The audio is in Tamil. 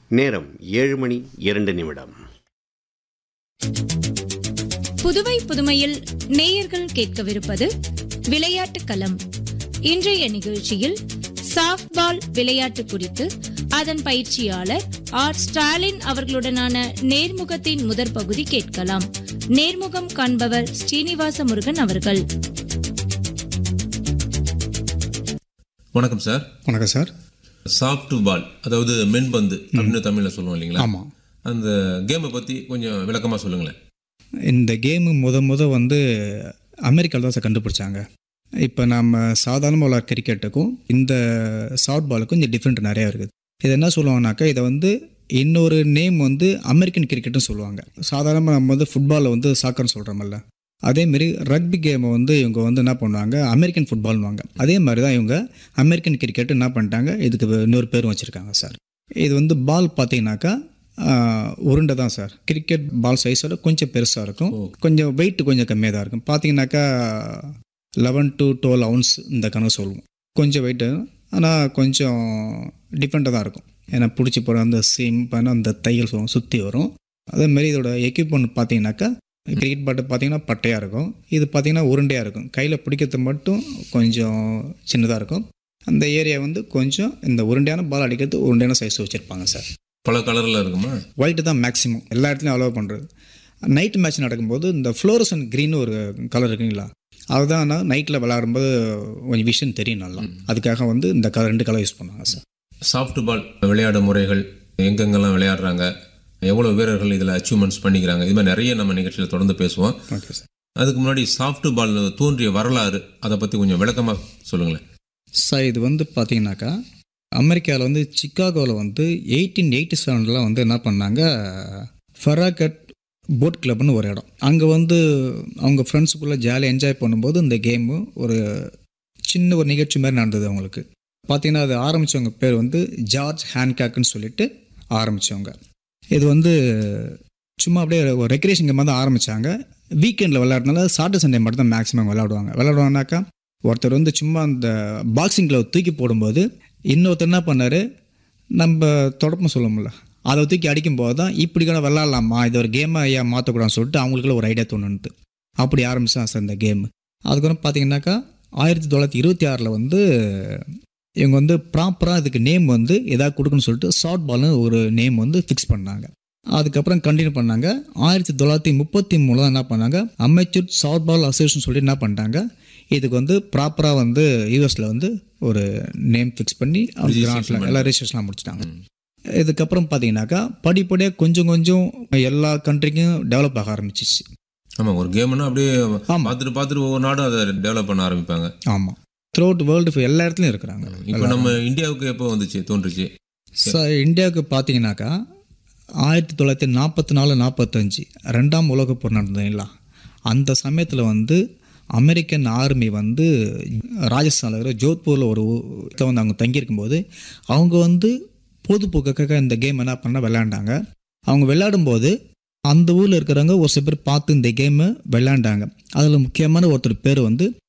நேரம் ஏழு மணி இரண்டு நிமிடம் புதுவை புதுமையில் நேயர்கள் கேட்கவிருப்பது விளையாட்டு களம் இன்றைய நிகழ்ச்சியில் சாஃப்ட்பால் விளையாட்டு குறித்து அதன் பயிற்சியாளர் ஆர் ஸ்டாலின் அவர்களுடனான நேர்முகத்தின் முதற் பகுதி கேட்கலாம் நேர்முகம் காண்பவர் ஸ்ரீனிவாச முருகன் அவர்கள் வணக்கம் சார் வணக்கம் சார் சாஃப்ட் பால் அதாவது மென்பந்து அப்படின்னு தமிழில் சொல்லுவோம் இல்லைங்களா ஆமாம் அந்த கேமை பற்றி கொஞ்சம் விளக்கமாக சொல்லுங்களேன் இந்த கேமு முத முத வந்து அமெரிக்காவில் தான் சார் கண்டுபிடிச்சாங்க இப்போ நம்ம சாதாரண விளையாட கிரிக்கெட்டுக்கும் இந்த சாஃப்ட் பாலுக்கும் இந்த டிஃப்ரெண்ட் நிறையா இருக்குது இது என்ன சொல்லுவாங்கனாக்கா இதை வந்து இன்னொரு நேம் வந்து அமெரிக்கன் கிரிக்கெட்னு சொல்லுவாங்க சாதாரணமாக நம்ம வந்து ஃபுட்பாலை வந்து சாக்கர்னு சொல்கிறோமல்ல அதேமாரி ரக்பி கேமை வந்து இவங்க வந்து என்ன பண்ணுவாங்க அமெரிக்கன் ஃபுட்பால்வாங்க அதே மாதிரி தான் இவங்க அமெரிக்கன் கிரிக்கெட் என்ன பண்ணிட்டாங்க இதுக்கு இன்னொரு பேரும் வச்சுருக்காங்க சார் இது வந்து பால் பார்த்தீங்கன்னாக்கா ஆஹ், உருண்டை தான் சார் கிரிக்கெட் பால் சைஸோட கொஞ்சம் பெருசாக இருக்கும் கொஞ்சம் வெயிட் கொஞ்சம் கம்மியாக தான் இருக்கும் பார்த்தீங்கன்னாக்கா லெவன் டு டுவெல் அவுன்ஸ் இந்த கணக்கு சொல்லுவோம் கொஞ்சம் வெயிட்டு ஆனால் கொஞ்சம் டிஃப்ரெண்ட்டாக தான் இருக்கும் ஏன்னா பிடிச்சி போகிற அந்த சிம்பான அந்த தையல் சொல்லுவோம் சுற்றி வரும் அதேமாரி இதோட எக்யூப்மெண்ட் பார்த்தீங்கன்னாக்கா கிரிக்கெட் பேட்டு பார்த்தீங்கன்னா பட்டையாக இருக்கும் இது பார்த்தீங்கன்னா உருண்டையாக இருக்கும் கையில் பிடிக்கிறது மட்டும் கொஞ்சம் சின்னதாக இருக்கும் அந்த ஏரியா வந்து கொஞ்சம் இந்த உருண்டையான பால் அடிக்கிறது உருண்டையான சைஸ் வச்சுருப்பாங்க சார் பல கலரில் இருக்குமா ஒயிட்டு தான் மேக்ஸிமம் எல்லா இடத்துலையும் அலோவ் பண்ணுறது நைட் மேட்ச் நடக்கும்போது இந்த ஃப்ளோரசன் க்ரீன் ஒரு கலர் இருக்குங்களா அதுதான் நைட்டில் விளையாடும்போது கொஞ்சம் விஷயம் தெரியும் நல்லா அதுக்காக வந்து இந்த கலர் ரெண்டு கலர் யூஸ் பண்ணுவாங்க சார் சாஃப்ட் பால் விளையாடும் முறைகள் எங்கெங்கெல்லாம் விளையாடுறாங்க எவ்வளோ வீரர்கள் இதில் அச்சீவ்மெண்ட்ஸ் பண்ணிக்கிறாங்க இது மாதிரி நிறைய நம்ம நிகழ்ச்சியில் தொடர்ந்து பேசுவோம் ஓகே சார் அதுக்கு முன்னாடி சாஃப்ட் பால் தோன்றிய வரலாறு அதை பற்றி கொஞ்சம் விளக்கமாக சொல்லுங்களேன் சார் இது வந்து பார்த்தீங்கன்னாக்கா அமெரிக்காவில் வந்து சிக்காகோவில் வந்து எயிட்டீன் எயிட்டி செவனில் வந்து என்ன பண்ணாங்க ஃபராகட் போட் கிளப்னு ஒரு இடம் அங்கே வந்து அவங்க ஃப்ரெண்ட்ஸுக்குள்ளே ஜாலியாக என்ஜாய் பண்ணும்போது இந்த கேமு ஒரு சின்ன ஒரு நிகழ்ச்சி மாதிரி நடந்தது அவங்களுக்கு பார்த்தீங்கன்னா அது ஆரம்பித்தவங்க பேர் வந்து ஜார்ஜ் ஹேன்காக்னு சொல்லிட்டு ஆரம்பித்தவங்க இது வந்து சும்மா அப்படியே ஒரு ரெக்ரேஷன் கேம் தான் ஆரம்பித்தாங்க வீக்கெண்டில் விளையாடுறதுனால சாட்டர்டே சண்டே மட்டும் தான் மேக்ஸிமம் விளையாடுவாங்க விளையாடுவாங்கனாக்கா ஒருத்தர் வந்து சும்மா அந்த பாக்ஸிங் glove தூக்கி போடும்போது இன்னொருத்தர் என்ன பண்ணார் நம்ம தொடப்பம் சொல்லுவோம்ல அதை தூக்கி அடிக்கும்போது தான் இப்படி கூட விளாட்லாமா இது ஒரு கேமை ஐயா மாற்றக்கூடாதுன்னு சொல்லிட்டு அவங்களுக்குள்ள ஒரு ஐடியா தோணுது அப்படி ஆரம்பிச்சான் சார் இந்த கேம் அதுக்கப்புறம் பார்த்தீங்கன்னாக்கா ஆயிரத்தி தொள்ளாயிரத்தி இருபத்தி ஆறில் வந்து இவங்க வந்து ப்ராப்பராக இதுக்கு நேம் வந்து எதாவது கொடுக்கணும்னு சொல்லிட்டு ஷார்ட் பால்னு ஒரு நேம் வந்து ஃபிக்ஸ் பண்ணாங்க அதுக்கப்புறம் கண்டினியூ பண்ணாங்க ஆயிரத்தி தொள்ளாயிரத்தி முப்பத்தி மூணில் என்ன பண்ணாங்க அமைச்சர் ஷார்ட் பால் அசோசியேஷன் சொல்லி என்ன பண்ணிட்டாங்க இதுக்கு வந்து ப்ராப்பராக வந்து யூஎஸில் வந்து ஒரு நேம் ஃபிக்ஸ் பண்ணி கிராண்ட்ல எல்லாம் ரெஜிஸ்ட்ரேஷன்லாம் முடிச்சிட்டாங்க இதுக்கப்புறம் பார்த்தீங்கன்னாக்கா படிப்படியாக கொஞ்சம் கொஞ்சம் எல்லா கண்ட்ரிக்கும் டெவலப் ஆக ஆரம்பிச்சிச்சு ஆமாம் ஒரு கேம்னா அப்படியே ஆமா. பார்த்துட்டு பார்த்துட்டு ஒவ்வொரு நாடும் அதை டெவலப் பண்ண ஆரம்பிப்பாங்க ஆமாம் த்ரூ அவுட் வேர்ல்டு எல்லா இடத்துலையும் இருக்கிறாங்க இப்போ நம்ம இந்தியாவுக்கு எப்போ வந்துச்சு தோன்றுச்சு சார் இந்தியாவுக்கு பார்த்தீங்கன்னாக்கா ஆயிரத்தி தொள்ளாயிரத்தி நாற்பத்தி நாலு நாற்பத்தஞ்சு ரெண்டாம் உலகப் போர் நடந்ததுங்களா அந்த சமயத்தில் வந்து அமெரிக்கன் ஆர்மி வந்து ராஜஸ்தானில் இருக்கிற ஜோத்பூரில் ஒரு இடத்துல வந்து அவங்க தங்கியிருக்கும்போது அவங்க வந்து பொதுப்போக்காக இந்த கேம் என்ன பண்ண விளையாண்டாங்க அவங்க விளையாடும்போது அந்த ஊரில் இருக்கிறவங்க ஒரு சில பேர் பார்த்து இந்த கேமை விளையாண்டாங்க அதில் முக்கியமான ஒருத்தர் பேர் வந்து